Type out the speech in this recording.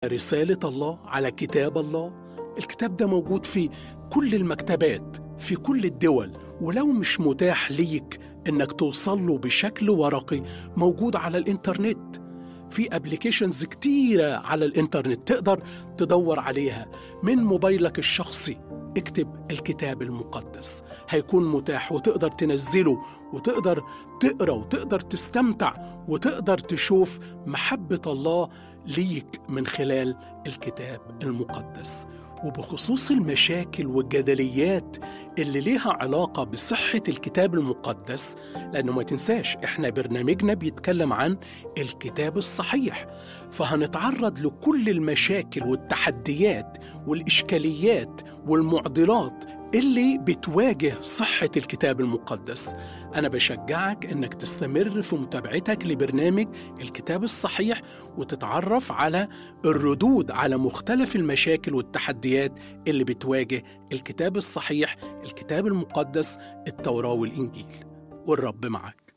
رسالة الله على كتاب الله الكتاب ده موجود في كل المكتبات في كل الدول ولو مش متاح ليك انك توصل له بشكل ورقي موجود على الانترنت في ابلكيشنز كتيرة على الانترنت تقدر تدور عليها من موبايلك الشخصي اكتب الكتاب المقدس هيكون متاح وتقدر تنزله وتقدر تقرا وتقدر تستمتع وتقدر تشوف محبة الله ليك من خلال الكتاب المقدس وبخصوص المشاكل والجدليات اللي ليها علاقة بصحة الكتاب المقدس لأنه ما تنساش إحنا برنامجنا بيتكلم عن الكتاب الصحيح فهنتعرض لكل المشاكل والتحديات والإشكاليات والمعضلات اللي بتواجه صحة الكتاب المقدس أنا بشجعك أنك تستمر في متابعتك لبرنامج الكتاب الصحيح وتتعرف على الردود على مختلف المشاكل والتحديات اللي بتواجه الكتاب الصحيح الكتاب المقدس التوراة والإنجيل والرب معك